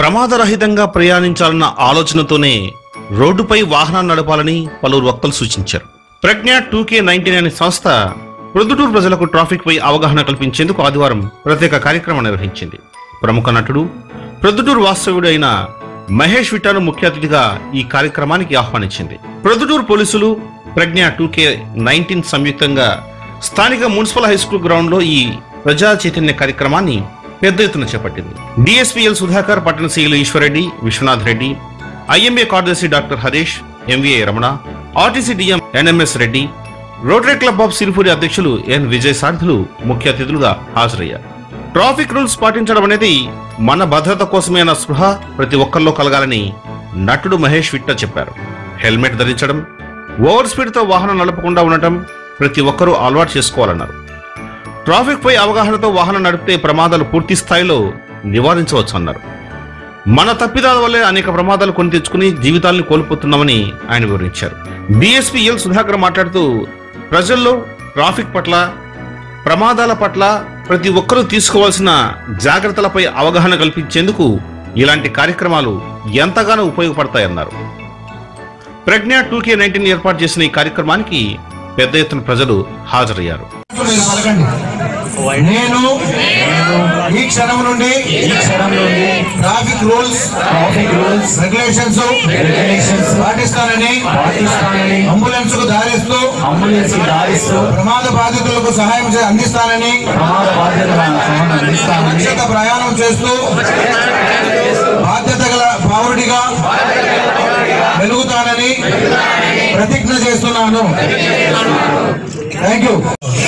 ప్రమాదరహితంగా ప్రయాణించాలన్న ఆలోచనతోనే రోడ్డుపై వాహనాలు నడపాలని పలువురు వక్తలు సూచించారు ప్రజ్ఞ టూకే నైన్టీన్ అనే సంస్థ ప్రొద్దుటూరు ప్రజలకు ట్రాఫిక్ పై అవగాహన కల్పించేందుకు ఆదివారం ప్రత్యేక కార్యక్రమం నిర్వహించింది ప్రముఖ నటుడు ప్రొద్దుటూరు వాస్తవ్యుడు అయిన మహేష్ విట్టాను ముఖ్య అతిథిగా ఈ కార్యక్రమానికి ఆహ్వానించింది ప్రొద్దుటూరు పోలీసులు ప్రజ్ఞ టూకే నైన్టీన్ సంయుక్తంగా స్థానిక మున్సిపల్ హై స్కూల్ గ్రౌండ్ లో ఈ ప్రజా చైతన్య కార్యక్రమాన్ని పెద్ద ఎత్తున చేపట్టింది డిఎస్పీఎల్ సుధాకర్ పట్టణ సీఎల్ ఈశ్వరెడ్డి విశ్వనాథ్ రెడ్డి ఐఎంఏ కార్యదర్శి doctor Harish MVA Ramana RTC DM NMS Reddy Rotary Club of Siripuri అధ్యక్షులు ఎన్ విజయ్ సారథులు ముఖ్య అతిథులుగా హాజరయ్యారు ట్రాఫిక్ రూల్స్ పాటించడం అనేది మన భద్రత కోసమే అన్న స్పృహ ప్రతి ఒక్కరిలో కలగాలని నటుడు మహేష్ విట్ట చెప్పారు హెల్మెట్ ధరించడం ఓవర్ స్పీడ్ తో వాహనం నడపకుండా ఉండటం ప్రతి ఒక్కరూ అలవాటు చేసుకోవాలన్నారు ట్రాఫిక్ పై అవగాహనతో వాహనం నడిపితే ప్రమాదాలు పూర్తి స్థాయిలో నివారించవచ్చు అన్నారు మన తప్పిదాల వల్లే అనేక ప్రమాదాలు కొని తెచ్చుకుని జీవితాలను కోల్పోతున్నామని ఆయన వివరించారు డిఎస్పీ ఎల్ సుధాకర్ మాట్లాడుతూ ప్రజల్లో ట్రాఫిక్ పట్ల ప్రమాదాల పట్ల ప్రతి ఒక్కరూ తీసుకోవాల్సిన జాగ్రత్తలపై అవగాహన కల్పించేందుకు ఇలాంటి కార్యక్రమాలు ఎంతగానో ఉపయోగపడతాయన్నారు ప్రజ్ఞ టూకే నైన్టీన్ ఏర్పాటు చేసిన ఈ కార్యక్రమానికి పెద్ద ఎత్తున ప్రజలు హాజరయ్యారు మీరు పలకండి నేను ఈ క్షణం నుండి ఈ క్షణం నుండి traffic rules traffic rules regulations regulations పాటిస్తానని పాటిస్తానని అంబులెన్స్ కు దారిస్తూ అంబులెన్స్ దారిస్తూ ప్రమాద బాధితులకు సహాయం చే- అందిస్తానని ప్రమాద బాధ్యతలను అందిస్తామని సురక్షిత ప్రయాణం చేస్తూ బాధ్యత గల పౌరుడిగా వెలుగుతానని ప్రతిజ్ఞ చేస్తున్నాను thank you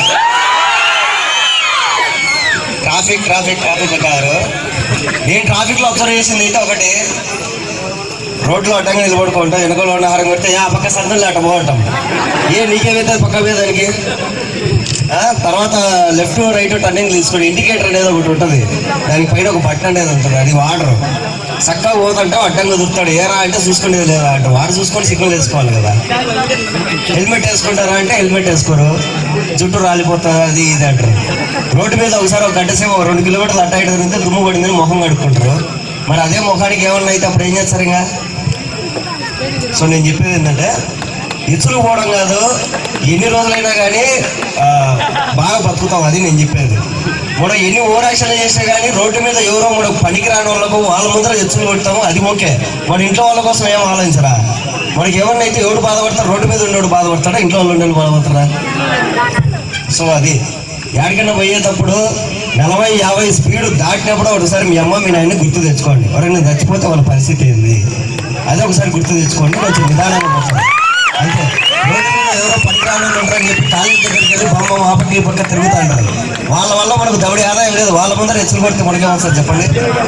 traffic traffic traffic అంటారు నేను ట్రాఫిక్ లో అబ్జర్వ్ చేసింది అయితే ఒకటి రోడ్లో అడ్డంగా నిలబడుకుంటాం వెనుకలో ఉన్న హారం కొడితే ఆ పక్క సందులు అట్ట పోవటం ఏ నీకేమైతే పక్క మీద దానికి ఆ, తర్వాత లెఫ్ట్ రైట్ టర్నింగ్ తీసుకోండి ఇండికేటర్ అనేది ఒకటి ఉంటుంది దానికి పైన ఒక బటన్ అనేది ఉంటుంది అది వాడరు చక్కగా పోతుంటే అడ్డంగా దొరుకుతాడు ఏరా అంటే చూసుకునేది లేదా అంటే వాడు చూసుకొని సిగ్నల్ వేసుకోవాలి కదా హెల్మెట్ వేసుకుంటారా అంటే హెల్మెట్ వేసుకోరు జుట్టు రాలిపోతుంది అది ఇది అంటారు రోడ్డు మీద ఒకసారి ఒక గంట సేపు ఒక రెండు కిలోమీటర్లు అట్ట ఇటు తిరిగితే దుమ్ము పడిందని మొహం కడుక్కుంటారు మరి అదే ముఖానికి ఏమన్నా అయితే అప్పుడు ఏం చేస్తారు ఇంకా సో నేను చెప్పేది ఏంటంటే ఇచ్చులు పోవడం కాదు ఎన్ని రోజులైనా కానీ ఆ, బాగా బతుకుతాం అది నేను చెప్పేది మనం ఎన్ని ఓరాక్షలు చేసినా కానీ రోడ్డు మీద ఎవరో మనకు పనికి రాని వాళ్ళకు వాళ్ళ ముందర ఎచ్చులు కొడతాము అది ఓకే మన ఇంట్లో వాళ్ళ కోసం ఏం ఆలోచించరా మనకి ఎవరినైతే అయితే ఎవడు బాధపడతారు రోడ్డు మీద ఉండేవాడు బాధపడతాడా ఇంట్లో వాళ్ళు ఉండేవాళ్ళు బాధపడతారా సో అది ఎక్కడికైనా పోయేటప్పుడు నలభై యాభై స్పీడ్ దాటినప్పుడు ఒకసారి మీ అమ్మ మీ నాయన్ని గుర్తు తెచ్చుకోండి ఎవరైనా చచ్చిపోతే వాళ్ళ పరిస్థితి ఏంది అదే ఒకసారి గుర్తు తెచ్చుకోండి కొంచెం నిదానంగా పోతారు అంతే రోడ్డు మీద ఎవరో పనికిరాని వాళ్ళు ఉంటారని చెప్పి కాలేజ్ దగ్గరికి వెళ్ళి బామ్మ మా పక్క ఈ పక్క తిరుగుతూ ఉంటారు వాళ్ళ వల్ల మనకు దవడి ఆదాయం లేదు వాళ్ళ ముందర హెచ్చులు కొడితే మనకేమొస్తుంది చెప్పండి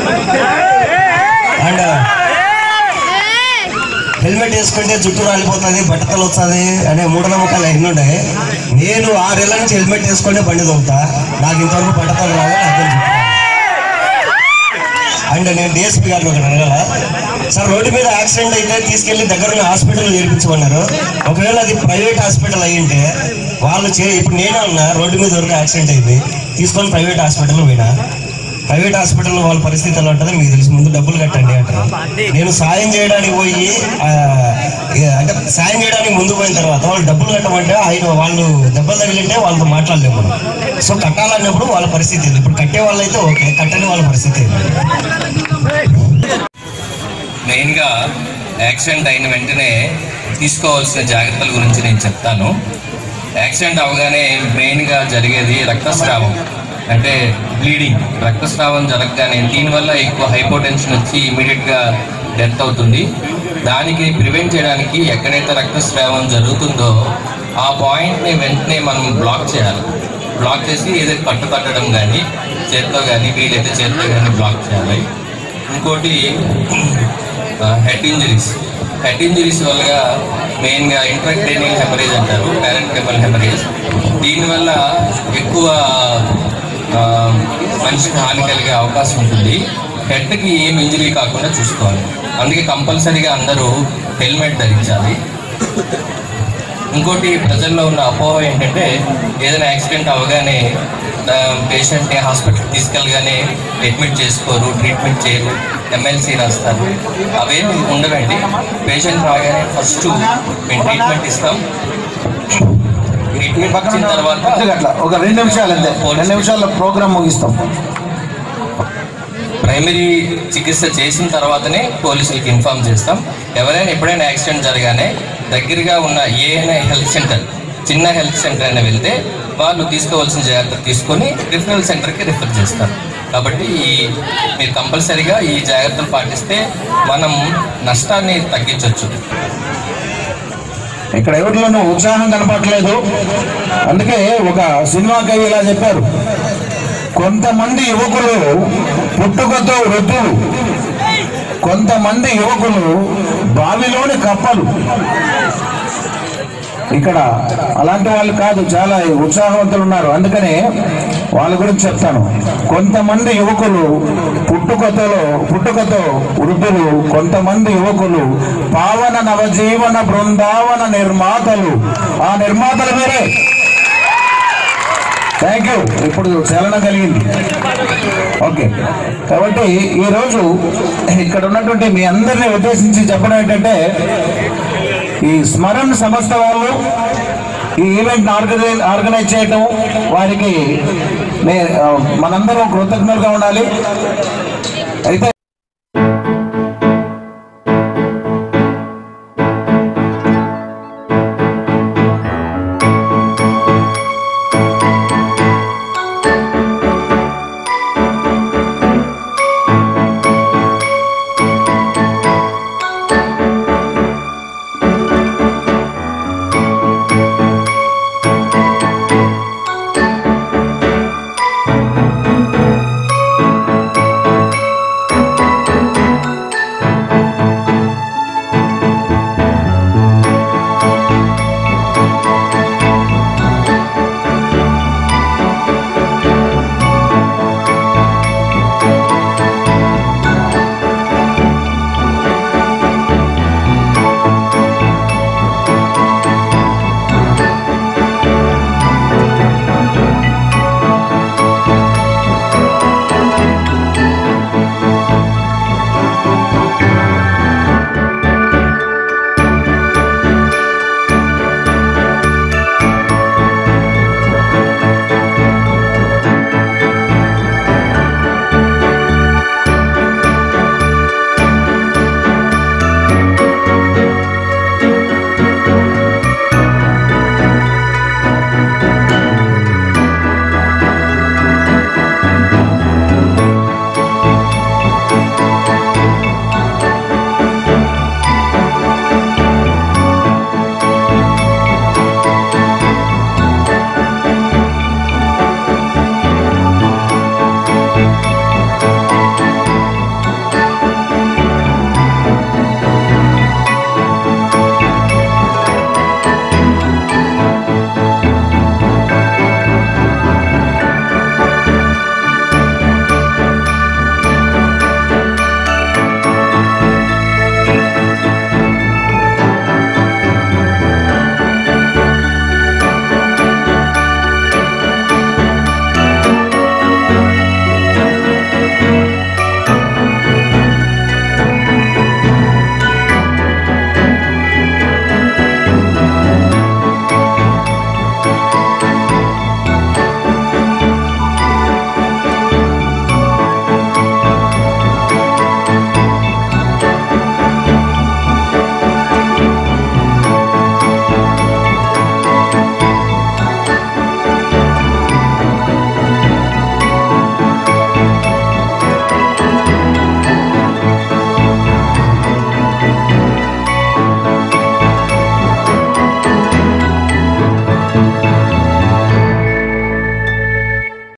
అండ్ హెల్మెట్ వేసుకుంటే జుట్టు రాలిపోతుంది బట్టతలు వస్తుంది అనే మూఢనమ్మకాలు ఎన్ని ఉన్నాయి నేను ఆరేళ్ల నుంచి హెల్మెట్ వేసుకుంటే బండి తోలుతా నాకు ఇంతవరకు బట్టతలు రావు నాకు జుట్టు రాదు. అండ్ నేను డిఎస్పీ గారిని ఒకటి అడగాల సార్ రోడ్డు మీద యాక్సిడెంట్ అయితే తీసుకెళ్లి దగ్గర హాస్పిటల్ చేర్పించమన్నారు ఒకవేళ అది ప్రైవేట్ హాస్పిటల్ అయ్యి ఉంటే వాళ్ళు చే ఇప్పుడు నేనే ఉన్నా రోడ్డు మీద వరకు యాక్సిడెంట్ అయింది తీసుకొని ప్రైవేట్ హాస్పిటల్ పోయినా ప్రైవేట్ హాస్పిటల్లో వాళ్ళ పరిస్థితి ఎలా ఉంటుందో మీకు తెలిసి ముందు డబ్బులు కట్టండి అంటారు నేను సాయం చేయడానికి పోయి ఆ, ఏ, అంటే సాయం చేయడానికి ముందు పోయిన తర్వాత వాళ్ళు డబ్బులు కట్టమంటే ఆయన వాళ్ళు దెబ్బలు తగిలింటే వాళ్ళతో మాట్లాడలేము మనం సో కట్టాలన్నప్పుడు వాళ్ళ పరిస్థితి ఏంది ఇప్పుడు కట్టే వాళ్ళైతే ఓకే కట్టని వాళ్ళ పరిస్థితి ఏంది మెయిన్గా యాక్సిడెంట్ అయిన వెంటనే తీసుకోవాల్సిన జాగ్రత్తల గురించి నేను చెప్తాను యాక్సిడెంట్ అవగానే మెయిన్గా జరిగేది రక్తస్రావం అంటే బ్లీడింగ్ రక్తస్రావం జరగగానే దీనివల్ల ఎక్కువ హైపోటెన్షన్ వచ్చి ఇమీడియట్గా డెత్ అవుతుంది దానికి ప్రివెంట్ చేయడానికి ఎక్కడైతే రక్తస్రావం జరుగుతుందో ఆ పాయింట్ని వెంటనే మనం బ్లాక్ చేయాలి బ్లాక్ చేసి ఏదైతే పట్టు కట్టడం కానీ చేత్తో కానీ వీలైతే చేత్తో కానీ బ్లాక్ చేయాలి ఇంకోటి హెడ్ ఇంజరీస్ హెడ్ ఇంజరీస్ వల్ల మెయిన్గా ఇంట్రాక్రేనియల్ హెమరేజ్ అంటారు ప్యారెంటెబల్ హెమరేజ్ దీనివల్ల ఎక్కువ ఆ, మనిషికి హాని కలిగే అవకాశం ఉంటుంది హెడ్కి ఏం ఇంజరీ కాకుండా చూసుకోవాలి అందుకే కంపల్సరీగా అందరూ హెల్మెట్ ధరించాలి ఇంకోటి ప్రజల్లో ఉన్న అపోహ ఏంటంటే ఏదైనా యాక్సిడెంట్ అవగానే పేషెంట్ని హాస్పిటల్కి తీసుకెళ్ళగానే అడ్మిట్ చేసుకోరు ట్రీట్మెంట్ చేయరు ఎమ్మెల్సీ రాస్తారు అవేమి ఉండవండి పేషెంట్ రాగానే ఫస్ట్ మేము ట్రీట్మెంట్ ఇస్తాం ట్రీట్మెంట్ ఇచ్చిన తర్వాత అట్లా ఒక రెండు నిమిషాలు అంతే రెండు నిమిషాల్లో ప్రోగ్రామ్ ముగిస్తాం ప్రైమరీ చికిత్స చేసిన తర్వాతనే పోలీసులకు ఇన్ఫార్మ్ చేస్తాం ఎవరైనా ఎప్పుడైనా యాక్సిడెంట్ జరగానే దగ్గరగా ఉన్న ఏఎన్ఐ హెల్త్ సెంటర్ చిన్న హెల్త్ సెంటర్ అయినా వెళ్తే వాళ్ళు తీసుకోవాల్సిన జాగ్రత్త తీసుకొని రిఫరల్ సెంటర్కి రిఫర్ చేస్తారు కాబట్టి ఈ మీరు కంపల్సరీగా ఈ జాగ్రత్తలు పాటిస్తే మనం నష్టాన్ని తగ్గించవచ్చు ఇక్కడ ఎవరిలోనూ ఉత్సాహం కనపడలేదు అందుకే ఒక సినిమా కవి ఇలా చెప్పారు కొంతమంది యువకులు పుట్టుకతో వృద్ధులు కొంతమంది యువకులు బావిలోని కప్పలు ఇక్కడ అలాంటి వాళ్ళు కాదు చాలా ఉత్సాహవంతులు ఉన్నారు అందుకనే వాళ్ళ గురించి చెప్తాను కొంతమంది యువకులు పుట్టుకతో పుట్టుకతో వృద్ధులు కొంతమంది యువకులు పావన నవజీవన బృందావన నిర్మాతలు ఆ నిర్మాతలు మీరే థ్యాంక్ యూ ఇప్పుడు చలన కలిగింది ఓకే కాబట్టి ఈరోజు ఇక్కడ ఉన్నటువంటి మీ అందరిని ఉద్దేశించి చెప్పడం ఏంటంటే ఈ స్మరణ్ సంస్థ వాళ్ళు ఈ ఈవెంట్ ఆర్గనైజ్ ఆర్గనైజ్ చేయటం వారికి నే- ఆ, మనందరం కృతజ్ఞులుగా ఉండాలి అయితే